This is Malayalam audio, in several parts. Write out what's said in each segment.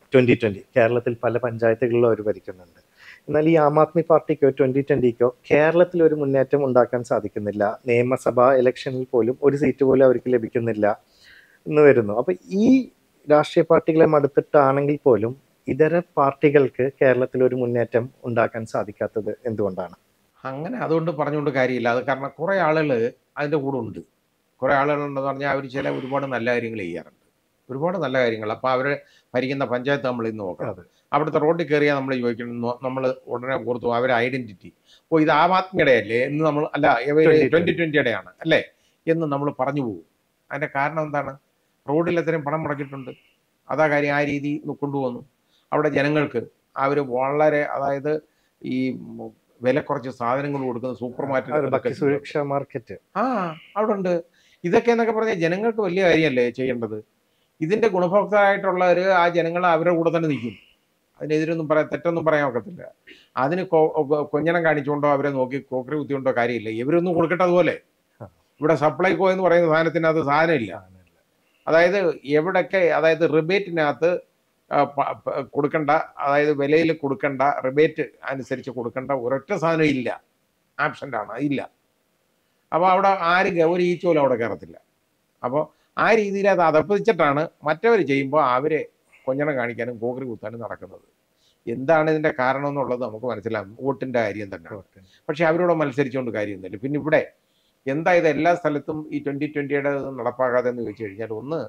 ട്വന്റി ട്വന്റി കേരളത്തിൽ പല പഞ്ചായത്തുകളിലും അവർ ഭരിക്കുന്നുണ്ട് എന്നാൽ ഈ ആം ആദ്മി പാർട്ടിക്കോ ട്വന്റി ട്വന്റിക്കോ കേരളത്തിൽ ഒരു മുന്നേറ്റം ഉണ്ടാക്കാൻ സാധിക്കുന്നില്ല നിയമസഭാ ഇലക്ഷനിൽ പോലും ഒരു സീറ്റ് പോലും അവർക്ക് ലഭിക്കുന്നില്ല എന്ന് വരുന്നു അപ്പൊ ഈ രാഷ്ട്രീയ പാർട്ടികളെ മടുത്തിട്ടാണെങ്കിൽ പോലും ഇതര പാർട്ടികൾക്ക് കേരളത്തിൽ ഒരു മുന്നേറ്റം ഉണ്ടാക്കാൻ സാധിക്കാത്തത് എന്തുകൊണ്ടാണ് അങ്ങനെ അതുകൊണ്ട് പറഞ്ഞുകൊണ്ട് കാര്യമില്ല അത് കാരണം കുറേ ആളുകൾ അതിൻ്റെ കൂടെ ഉണ്ട് കുറേ ആളുകളുണ്ടെന്ന് പറഞ്ഞാൽ അവർ ചില ഒരുപാട് നല്ല കാര്യങ്ങൾ ചെയ്യാറുണ്ട് ഒരുപാട് നല്ല കാര്യങ്ങൾ അപ്പോൾ അവർ ഭരിക്കുന്ന പഞ്ചായത്ത് നമ്മൾ ഇന്ന് നോക്കണം അതെ. അവിടുത്തെ റോഡിൽ കയറിയാൽ നമ്മൾ ചോദിക്കണം നമ്മൾ ഉടനെ ഓർത്തു അവരുടെ ഐഡന്റിറ്റി ഓ ഇത് ആം ആദ്മിയുടെ അല്ലേ എന്ന് നമ്മൾ അല്ല 2020. ട്വന്റി ട്വന്റിയുടെ ആണ് അല്ലേ എന്ന് നമ്മൾ പറഞ്ഞു പോകും അതിന്റെ കാരണം എന്താണ് റോഡിൽ എത്രയും പണം മുടക്കിയിട്ടുണ്ട് അതാ കാര്യം ആ രീതി കൊണ്ടുവന്നു അവിടെ ജനങ്ങൾക്ക് അവർ വളരെ അതായത് ഈ ഉം, വില കുറച്ച് സാധനങ്ങൾ കൊടുക്കുന്ന സൂപ്പർ അത് മാർക്കറ്റ് ഭക്ഷ്യസുരക്ഷാ മാർക്കറ്റ് ആ അവിടെ ഉണ്ട് ഇതൊക്കെ എന്നൊക്കെ പറഞ്ഞാൽ ജനങ്ങൾക്ക് വലിയ കാര്യമല്ലേ ചെയ്യേണ്ടത് ഇതിന്റെ ഗുണഭോക്താവായിട്ടുള്ളവർ ആ ജനങ്ങൾ അവരുടെ കൂടെ തന്നെ നിൽക്കും അതിനെതിരൊന്നും പറയാൻ തെറ്റൊന്നും പറയാൻ ഒക്കത്തില്ല അതിന് കൊ- കൊ- കൊഞ്ഞനം കാണിച്ചുകൊണ്ടോ അവരെ നോക്കി കോക്കറി കുത്തിക്കൊണ്ടോ കാര്യമില്ല ഇവരൊന്നും കൊടുക്കട്ടെ അതുപോലെ ആ. ഇവിടെ സപ്ലൈകോ എന്ന് പറയുന്ന സാധനത്തിനകത്ത് സാധനമില്ല അതായത് എവിടൊക്കെ അതായത് റിബേറ്റിനകത്ത് ആ, പ- പ- കൊടുക്കണ്ട അതായത് വിലയിൽ കൊടുക്കണ്ട റിബേറ്റ് അനുസരിച്ച് കൊടുക്കേണ്ട ഒരൊറ്റ സാധനം ഇല്ല ആബ്സെൻ്റ് ആണ് ഇല്ല അപ്പോൾ അവിടെ ആരും ഗ- ഒരു ഈച്ച പോലും അവിടെ കയറത്തില്ല അപ്പോൾ ആ രീതിയിൽ അത് അതപ്പതിച്ചിട്ടാണ് മറ്റവർ ചെയ്യുമ്പോൾ അവരെ കൊഞ്ഞണം കാണിക്കാനും കോക്കറി കുത്താനും നടക്കുന്നത് എന്താണ് ഇതിൻ്റെ കാരണം എന്നുള്ളത് നമുക്ക് മനസ്സിലാകും വോട്ടിൻ്റെ കാര്യം തന്നെയാണ് പക്ഷെ അവരോട് മത്സരിച്ചുകൊണ്ട് കാര്യമൊന്നുമില്ല പിന്നെ ഇവിടെ എന്താ ഇത് എല്ലാ സ്ഥലത്തും ഈ ട്വൻ്റി ട്വൻ്റിയുടെ നടപ്പാകാതെ എന്ന് ചോദിച്ചു കഴിഞ്ഞാൽ ഒന്ന്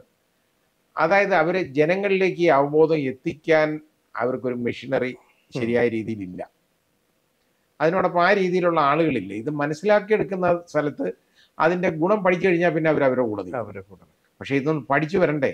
അതായത് അവർ ജനങ്ങളിലേക്ക് ഈ അവബോധം എത്തിക്കാൻ അവർക്കൊരു മെഷീനറി ശരിയായ രീതിയിലില്ല അതിനോടൊപ്പം ആ രീതിയിലുള്ള ആളുകളില്ല ഇത് മനസ്സിലാക്കിയെടുക്കുന്ന സ്ഥലത്ത് അതിൻ്റെ ഗുണം പഠിച്ചു കഴിഞ്ഞാൽ പിന്നെ അവർ അവരുടെ കൂടെ നിൽക്കും. അവരെ കൂടെ പക്ഷേ ഇതൊന്നും പഠിച്ചു വരണ്ടേ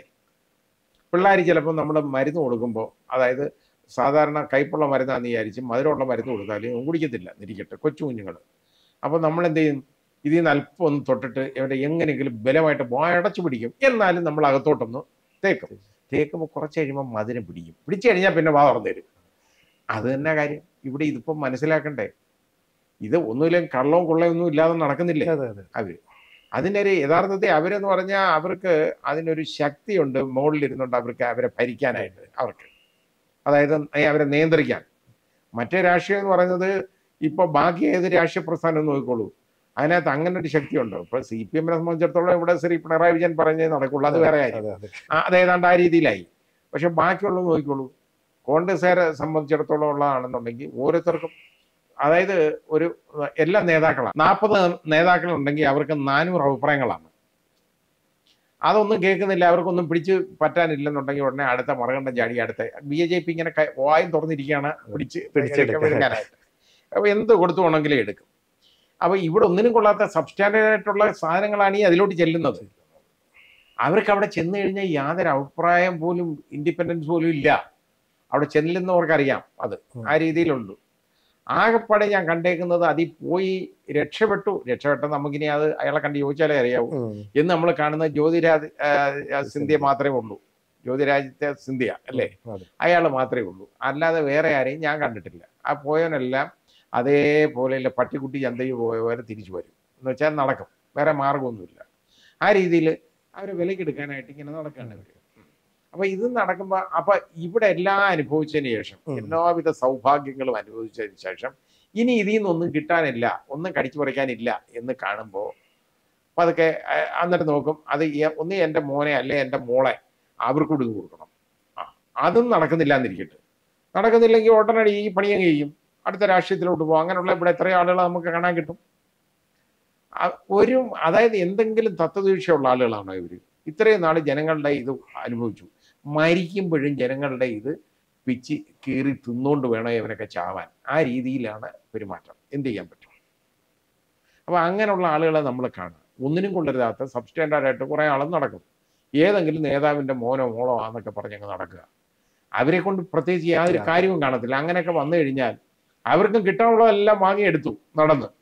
പിള്ളേർ ചിലപ്പോൾ നമ്മൾ മരുന്ന് കൊടുക്കുമ്പോൾ അതായത് സാധാരണ കയ്പുള്ള മരുന്നാന്ന് വിചാരിച്ച് മധുരമുള്ള മരുന്ന് കൊടുത്താൽ ഇവൻ കുടിക്കത്തില്ല നിരിക്കട്ടെ കൊച്ചു കുഞ്ഞുങ്ങൾ അപ്പോൾ നമ്മൾ എന്ത് ചെയ്യും ഇതിൽ നിന്ന് അല്പം ഒന്ന് തൊട്ടിട്ട് ഇവിടെ എങ്ങനെയെങ്കിലും ബലമായിട്ട് വായടച്ചു പിടിക്കും എന്നാലും നമ്മൾ അകത്തോട്ടൊന്ന് തേക്കും തേക്കുമ്പോൾ കുറച്ച് കഴിയുമ്പോൾ മധുരം പിടിക്കും പിടിച്ചു കഴിഞ്ഞാൽ പിന്നെ വാ തുറന്നു തരും അത് തന്നെ കാര്യം ഇവിടെ ഇതിപ്പം മനസ്സിലാക്കണ്ടേ ഇത് ഒന്നുമില്ലെങ്കിൽ കള്ളവും കൊള്ളയും ഒന്നും ഇല്ലാതെ നടക്കുന്നില്ലേ അതെ അതെ അവര് അതിൻ്റെ ഒരു യഥാർത്ഥത്തിൽ അവരെന്ന് പറഞ്ഞാൽ അവർക്ക് അതിനൊരു ശക്തിയുണ്ട് മുകളിലിരുന്നുണ്ട് അവർക്ക് അവരെ ഭരിക്കാനായിട്ട് അവർക്ക് അതായത് ഏ, അവരെ നിയന്ത്രിക്കാൻ മറ്റേ രാഷ്ട്രീയം എന്ന് പറയുന്നത് ഇപ്പോൾ ബാക്കി ഏത് രാഷ്ട്രീയ പ്രസ്ഥാനം നോക്കിക്കോളൂ അതിനകത്ത് അങ്ങനെ ഒരു ശക്തിയുണ്ട് ഇപ്പോൾ സി പി എമ്മിനെ സംബന്ധിച്ചിടത്തോളം ഇവിടെ ശ്രീ പിണറായി വിജയൻ പറഞ്ഞേ നടക്കുള്ളൂ അത് വേറെ കാര്യം അതെ അതെ ആ, അത് ഏതാണ്ട് ആ രീതിയിലായി പക്ഷെ ബാക്കിയുള്ളത് നോക്കിക്കോളൂ കോൺഗ്രസ്സുകാരെ സംബന്ധിച്ചിടത്തോളം ഉള്ളതാണെന്നുണ്ടെങ്കിൽ ഓരോരുത്തർക്കും അതായത് ഒരു എല്ലാ നേതാക്കളാണ് നാൽപ്പത് നേതാക്കളുണ്ടെങ്കിൽ അവർക്ക് നാനൂറ് അഭിപ്രായങ്ങളാണ് അതൊന്നും കേൾക്കുന്നില്ല അവർക്കൊന്നും പിടിച്ച് പറ്റാനില്ലെന്നുണ്ടെങ്കിൽ ഉടനെ അടുത്ത മറുകണ്ഠം ചാടി അടുത്ത ബി ജെ പി ഇങ്ങനെ കൈ- വായും തുറന്നിരിക്കുകയാണ് പിടിച്ച് പിടിച്ചെടുക്കാൻ. വിഴുങ്ങാനായിട്ട് അപ്പോൾ എന്ത് കൊടുത്തു വേണമെങ്കിലും എടുക്കും അപ്പോൾ ഇവിടെ ഒന്നിനും കൊള്ളാത്ത സബ്സ്റ്റാൻഡേർഡ് ആയിട്ടുള്ള സാധനങ്ങളാണ് ഈ അതിലോട്ട് ചെല്ലുന്നത് അവർക്ക് അവിടെ ചെന്ന് കഴിഞ്ഞാൽ യാതൊരു അഭിപ്രായം പോലും ഇൻഡിപെൻഡൻസ് പോലും ഇല്ല അവിടെ ചെല്ലുന്നവർക്കറിയാം അത് ആ രീതിയിലുണ്ട് ആകെപ്പാടെ ഞാൻ കണ്ടേക്കുന്നത് അതിൽ പോയി രക്ഷപ്പെട്ടു രക്ഷപ്പെട്ട നമുക്കിനി അത് അയാളെ കണ്ട് ചോദിച്ചാലേ അറിയാവൂ ഉം. എന്ന് നമ്മൾ കാണുന്ന ജ്യോതിരാജ് ആ, സിന്ധ്യ മാത്രമേ ഉള്ളൂ ജ്യോതിരാജിത്യ സിന്ധ്യ അല്ലേ അതെ. അയാൾ മാത്രമേ ഉള്ളൂ അല്ലാതെ വേറെ ആരെയും ഞാൻ കണ്ടിട്ടില്ല ആ പോയവനെല്ലാം അതേപോലെ പട്ടിക്കുട്ടി ചന്തയിൽ പോയ പോലെ തിരിച്ചു വരും എന്ന് വെച്ചാൽ നടക്കും വേറെ മാർഗമൊന്നുമില്ല ആ രീതിയിൽ അവരെ വിലയ്ക്ക് എടുക്കാനായിട്ട് ഇങ്ങനെ നടക്കുകയാണ് ഇവർ അപ്പൊ ഇത് നടക്കുമ്പോൾ അപ്പൊ ഇവിടെ എല്ലാം അനുഭവിച്ചതിന് ശേഷം ഉം. എല്ലാവിധ സൗഭാഗ്യങ്ങളും അനുഭവിച്ചതിന് ശേഷം ഇനി ഇതിൽ നിന്നൊന്നും കിട്ടാനില്ല ഒന്നും കടിച്ചു പറിക്കാനില്ല എന്ന് കാണുമ്പോൾ അപ്പൊ അതൊക്കെ അഹ് എന്നിട്ട് നോക്കും അത് ഈ- ഒന്ന് എൻ്റെ മോനെ അല്ലെ എൻ്റെ മോളെ അവർക്ക് കൊടുത്ത് കൊടുക്കണം ആ അതും നടക്കുന്നില്ല എന്നിരിക്കട്ടെ നടക്കുന്നില്ലെങ്കിൽ ഉടനടി ഈ പണിയങ്ങ് ചെയ്യും അടുത്ത രാഷ്ട്രീയത്തിലോട്ട് പോകും അങ്ങനെയുള്ള ഇവിടെ എത്രയോ ആളുകൾ നമുക്ക് കാണാൻ കിട്ടും ആ, ഒരു അതായത് എന്തെങ്കിലും തത്വദീക്ഷയുള്ള ആളുകളാണോ ഇവർ ഇത്രയും നാൾ ജനങ്ങളുടെ ഇത് അനുഭവിച്ചു മരിക്കുമ്പോഴും ജനങ്ങളുടെ ഇത് പിച്ച് കീറി തിന്നുകൊണ്ട് വേണം ഇവനൊക്കെ ചാവാൻ ആ രീതിയിലാണ് പെരുമാറ്റം എന്ത് ചെയ്യാൻ പറ്റും അപ്പോൾ അങ്ങനെയുള്ള ആളുകളെ നമ്മൾ കാണുക ഒന്നിനും കൊണ്ടുവരാത്ത സബ്സ്റ്റാൻഡേർഡ് ആയിട്ട് കുറേ ആളും നടക്കും ഏതെങ്കിലും നേതാവിൻ്റെ മോനോ മോളോ ആന്നൊക്കെ പറഞ്ഞങ്ങ് നടക്കുക അവരെ കൊണ്ട് പ്രത്യേകിച്ച് യാതൊരു കാര്യവും കാണത്തില്ല അങ്ങനെയൊക്കെ വന്നു കഴിഞ്ഞാൽ അവർക്കും കിട്ടാനുള്ളതെല്ലാം വാങ്ങിയെടുത്തു നടന്ന്